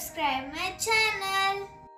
subscribe my channel.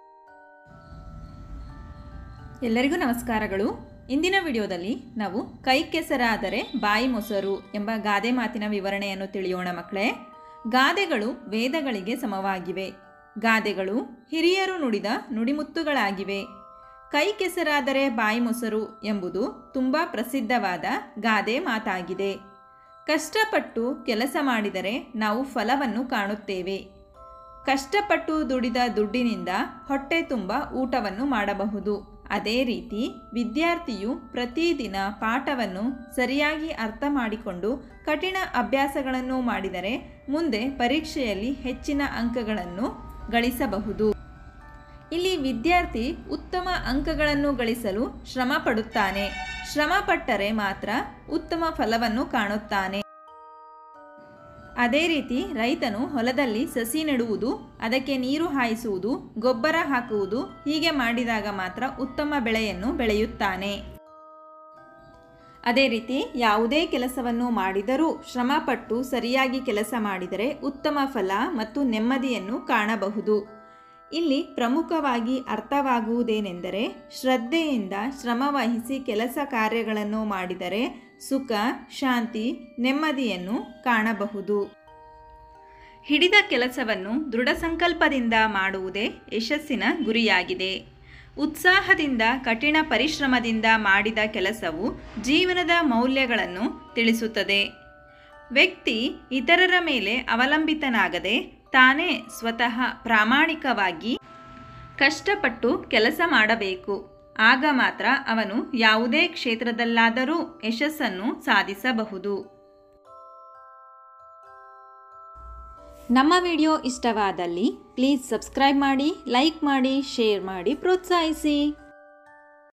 ಎಲ್ಲರಿಗೂ ನಮಸ್ಕಾರಗಳು ಇಂದಿನ ವಿಡಿಯೋದಲ್ಲಿ ನಾವು ಕೈ ಕೆಸರಾದರೆ ಬಾಯಿ ಮೊಸರು ಎಂಬ ಗಾದೆ ಮಾತಿನ ವಿವರಣೆಯನ್ನು ತಿಳಿಯೋಣ ಮಕ್ಕಳೇ ಗಾದೆಗಳು ವೇದಗಳಿಗೆ ಸಮವಾಗಿವೆ ಗಾದೆಗಳು ಹಿರಿಯರು ನುಡಿದ ನುಡಿಮುತ್ತುಗಳಾಗಿವೆ ಕೈ ಕೆಸರಾದರೆ ಬಾಯಿ ಮೊಸರು ಎಂಬುದು ತುಂಬ ಪ್ರಸಿದ್ಧವಾದ ಗಾದೆ ಮಾತಾಗಿದೆ ಕಷ್ಟಪಟ್ಟು ಕೆಲಸ ಮಾಡಿದರೆ ನಾವು ಫಲವನ್ನು ಕಾಣುತ್ತೇವೆ ಕಷ್ಟಪಟ್ಟು ದುಡಿದ ದುಡ್ಡಿನಿಂದ ಹೊಟ್ಟೆ ತುಂಬ ಊಟವನ್ನು ಮಾಡಬಹುದು ಅದೇ ರೀತಿ ವಿದ್ಯಾರ್ಥಿಯು ಪ್ರತಿದಿನ ಪಾಠವನ್ನು ಸರಿಯಾಗಿ ಅರ್ಥ ಮಾಡಿಕೊಂಡು ಕಠಿಣ ಅಭ್ಯಾಸಗಳನ್ನು ಮಾಡಿದರೆ ಮುಂದೆ ಪರೀಕ್ಷೆಯಲ್ಲಿ ಹೆಚ್ಚಿನ ಅಂಕಗಳನ್ನು ಗಳಿಸಬಹುದು ಇಲ್ಲಿ ವಿದ್ಯಾರ್ಥಿ ಉತ್ತಮ ಅಂಕಗಳನ್ನು ಗಳಿಸಲು ಶ್ರಮ ಪಡುತ್ತಾನೆ ಶ್ರಮ ಪಟ್ಟರೆ ಮಾತ್ರ ಉತ್ತಮ ಫಲವನ್ನು ಕಾಣುತ್ತಾನೆ ಅದೇ ರೀತಿ ರೈತನು ಹೊಲದಲ್ಲಿ ಸಸಿ ನೆಡುವುದು ಅದಕ್ಕೆ ನೀರು ಹಾಯಿಸುವುದು ಗೊಬ್ಬರ ಹಾಕುವುದು ಹೀಗೆ ಮಾಡಿದಾಗ ಮಾತ್ರ ಉತ್ತಮ ಬೆಳೆಯನ್ನು ಬೆಳೆಯುತ್ತಾನೆ ಅದೇ ರೀತಿ ಯಾವುದೇ ಕೆಲಸವನ್ನು ಮಾಡಿದರೂ ಶ್ರಮಪಟ್ಟು ಸರಿಯಾಗಿ ಕೆಲಸ ಮಾಡಿದರೆ ಉತ್ತಮ ಫಲ ಮತ್ತು ನೆಮ್ಮದಿಯನ್ನು ಕಾಣಬಹುದು ಇಲ್ಲಿ ಪ್ರಮುಖವಾಗಿ ಅರ್ಥವಾಗುವುದೇನೆಂದರೆ ಶ್ರದ್ಧೆಯಿಂದ ಶ್ರಮವಹಿಸಿ ಕೆಲಸ ಕಾರ್ಯಗಳನ್ನು ಮಾಡಿದರೆ ಸುಖ ಶಾಂತಿ ನೆಮ್ಮದಿಯನ್ನು ಕಾಣಬಹುದು ಹಿಡಿದ ಕೆಲಸವನ್ನು ದೃಢ ಸಂಕಲ್ಪದಿಂದ ಮಾಡುವುದೇ ಯಶಸ್ಸಿನ ಗುರಿಯಾಗಿದೆ ಉತ್ಸಾಹದಿಂದ ಕಠಿಣ ಪರಿಶ್ರಮದಿಂದ ಮಾಡಿದ ಕೆಲಸವು ಜೀವನದ ಮೌಲ್ಯಗಳನ್ನು ತಿಳಿಸುತ್ತದೆ ವ್ಯಕ್ತಿ ಇತರರ ಮೇಲೆ ಅವಲಂಬಿತನಾಗದೆ ತಾನೇ ಸ್ವತಃ ಪ್ರಾಮಾಣಿಕವಾಗಿ ಕಷ್ಟಪಟ್ಟು ಕೆಲಸ ಮಾಡಬೇಕು ಆಗ ಮಾತ್ರ ಅವನು ಯಾವುದೇ ಕ್ಷೇತ್ರದಲ್ಲಾದರೂ ಯಶಸ್ಸನ್ನು ಸಾಧಿಸಬಹುದು ನಮ್ಮ ವಿಡಿಯೋ ಇಷ್ಟವಾದಲ್ಲಿ ಪ್ಲೀಸ್ ಸಬ್ಸ್ಕ್ರೈಬ್ ಮಾಡಿ ಲೈಕ್ ಮಾಡಿ ಶೇರ್ ಮಾಡಿ ಪ್ರೋತ್ಸಾಹಿಸಿ